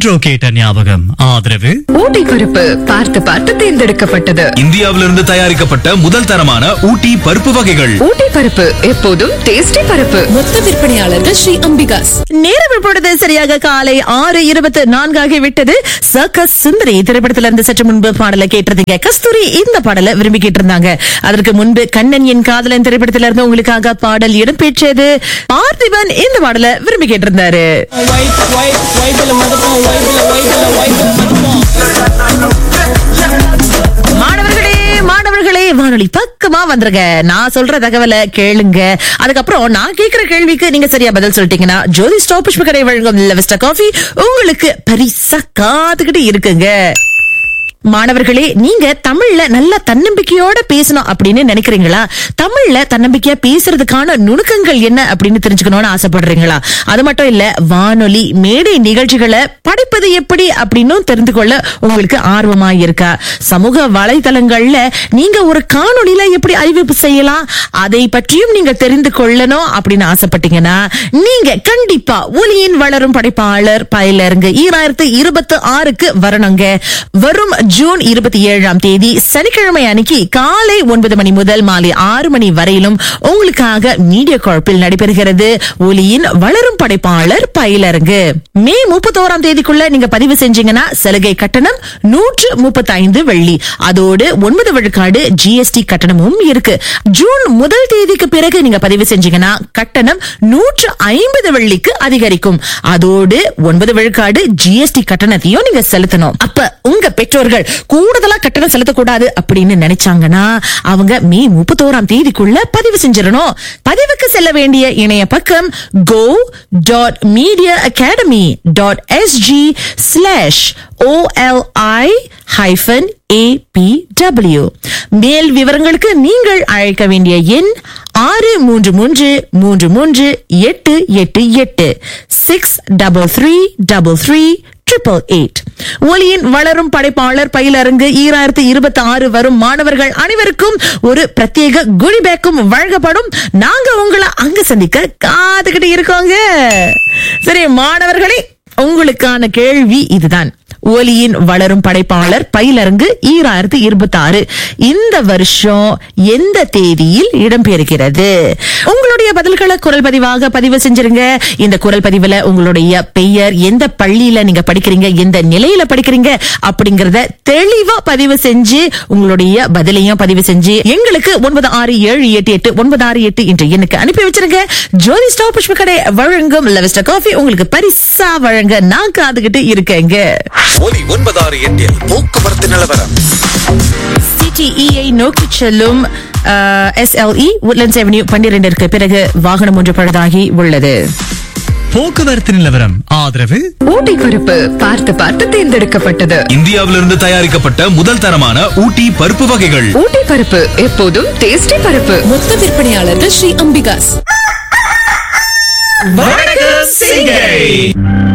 intro கேட்ட ஞாபகம் ஆதரவு ஊட்டி பருப்பு பார்த்து பார்த்து தேர்ந்தெடுக்கப்பட்டது இந்தியாவிலிருந்து தயாரிக்கப்பட்ட முதல் தரமான ஊட்டி பருப்பு வகைகள் ஊட்டி பருப்பு எப்போதும் டேஸ்டி பருப்பு மொத்த விற்பனையாளர்கள் ஸ்ரீ அம்பிகாஸ் நேரம் இப்பொழுது சரியாக காலை ஆறு இருபத்து நான்காகி விட்டது சர்க்கஸ் சுந்தரி திரைப்படத்துல இருந்து சற்று முன்பு பாடலை கேட்டிருந்தீங்க கஸ்தூரி இந்த பாடலை விரும்பி கேட்டிருந்தாங்க அதற்கு முன்பு கண்ணன் என் காதலன் திரைப்படத்துல இருந்து உங்களுக்காக பாடல் இடம்பெற்றது பார்த்திபன் இந்த பாடலை விரும்பி கேட்டிருந்தாரு மாணவர்களே மாணவர்களே வானொலி பக்கமா வந்துருங்க நான் சொல்ற தகவலை கேளுங்க அதுக்கப்புறம் நான் கேக்குற கேள்விக்கு நீங்க சரியா பதில் சொல்லிட்டீங்கன்னா ஜோதி ஸ்டாப் புஷ்ப கடை வழங்கும் லெவஸ்டா காஃபி உங்களுக்கு பரிசா காத்துக்கிட்டு இருக்குங்க மாணவர்களே நீங்க தமிழ்ல நல்ல தன்னம்பிக்கையோட பேசணும் அப்படின்னு நினைக்கிறீங்களா தமிழ்ல தன்னம்பிக்கையா பேசுறதுக்கான நுணுக்கங்கள் என்ன அப்படின்னு தெரிஞ்சுக்கணும்னு ஆசைப்படுறீங்களா அது மட்டும் இல்ல வானொலி மேடை நிகழ்ச்சிகளை படிப்பது எப்படி அப்படின்னு தெரிந்து கொள்ள உங்களுக்கு ஆர்வமா இருக்கா சமூக வலைதளங்கள்ல நீங்க ஒரு காணொளியில எப்படி அறிவிப்பு செய்யலாம் அதை பற்றியும் நீங்க தெரிந்து கொள்ளணும் அப்படின்னு ஆசைப்பட்டீங்கன்னா நீங்க கண்டிப்பா ஒலியின் வளரும் படைப்பாளர் பயிலருங்க ஈராயிரத்து இருபத்தி ஆறுக்கு வரணுங்க வரும் ஜூன் இருபத்தி ஏழாம் தேதி சனிக்கிழமை அன்னைக்கு காலை ஒன்பது மணி முதல் மாலை ஆறு மணி வரையிலும் உங்களுக்காக மீடியா கார்ப்பில் நடைபெறுகிறது ஒலியின் வளரும் படைப்பாளர் பயிலருங்கு மே முப்பத்தோராம் தேதிக்குள்ள நீங்க பதிவு செஞ்சீங்கன்னா சலுகை கட்டணம் நூற்று முப்பத்தி ஐந்து வெள்ளி அதோடு ஒன்பது விழுக்காடு ஜிஎஸ்டி கட்டணமும் இருக்கு ஜூன் முதல் தேதிக்கு பிறகு நீங்க பதிவு செஞ்சீங்கன்னா கட்டணம் நூற்று ஐம்பது வெள்ளிக்கு அதிகரிக்கும் அதோடு ஒன்பது விழுக்காடு ஜிஎஸ்டி கட்டணத்தையும் நீங்க செலுத்தணும் அப்ப உங்க பெற்றோர்கள் கூடுதலா கட்டணம் செலுத்தக்கூடாது அப்படின்னு நினைச்சாங்கன்னா அவங்க மே முப்பத்தோராம் தேதிக்குள்ள பதிவு செஞ்சிடணும் பதிவுக்கு செல்ல வேண்டிய இணைய பக்கம் go dot media academy dot SG slash OLI hyphen ABW மேல் விவரங்களுக்கு நீங்கள் அழைக்க வேண்டிய எண் ஆறு மூன்று மூன்று மூன்று மூன்று எட்டு எட்டு எட்டு six double three double three triple eight ஒலியின் வளரும் படைப்பாளர் பயிலரங்கு ஈராயிரத்தி இருபத்தி ஆறு வரும் மாணவர்கள் அனைவருக்கும் ஒரு பிரத்யேக குடி பேக்கும் வழங்கப்படும் நாங்க உங்களை அங்க சந்திக்க காத்துக்கிட்டு இருக்கோங்க சரி மாணவர்களே உங்களுக்கான கேள்வி இதுதான் ஒலியின் வளரும் படைப்பாளர் பயிலரங்கு ஈராயிரத்தி இருபத்தி ஆறு இந்த வருஷம் எந்த தேதியில் இடம்பெறுகிறது உங்களுடைய பதில்களை குரல் பதிவாக பதிவு செஞ்சிருங்க இந்த குரல் பதிவுல உங்களுடைய பெயர் எந்த பள்ளியில நீங்க படிக்கிறீங்க எந்த நிலையில படிக்கிறீங்க அப்படிங்கறத தெளிவா பதிவு செஞ்சு உங்களுடைய பதிலையும் பதிவு செஞ்சு எங்களுக்கு ஒன்பது ஆறு ஏழு எட்டு எட்டு ஒன்பது ஆறு எட்டு என்ற எண்ணுக்கு அனுப்பி வச்சிருங்க ஜோதி ஸ்டாப் புஷ்ப கடை வழங்கும் லெவஸ்டா காஃபி உங்களுக்கு பரிசா வழங்க நான் காதுகிட்டு இருக்கேங்க ஒலி ஒன்பதாறு எட்டில் போக்குவரத்து நிலவரம் சிடிஇஐ நோக்கி செல்லும் எஸ்எல்இ உட்லண்ட்ஸ் அவென்யூ பன்னிரண்டிற்கு பிறகு வாகனம் ஒன்று பழுதாகி உள்ளது போக்குவரத்து நிலவரம் ஆதரவு ஊட்டி பருப்பு பார்த்து பார்த்து தேர்ந்தெடுக்கப்பட்டது இந்தியாவிலிருந்து தயாரிக்கப்பட்ட முதல் தரமான ஊட்டி பருப்பு வகைகள் ஊட்டி பருப்பு எப்போதும் டேஸ்டி பருப்பு மொத்த விற்பனையாளர்கள் ஸ்ரீ அம்பிகாஸ் சிங்கை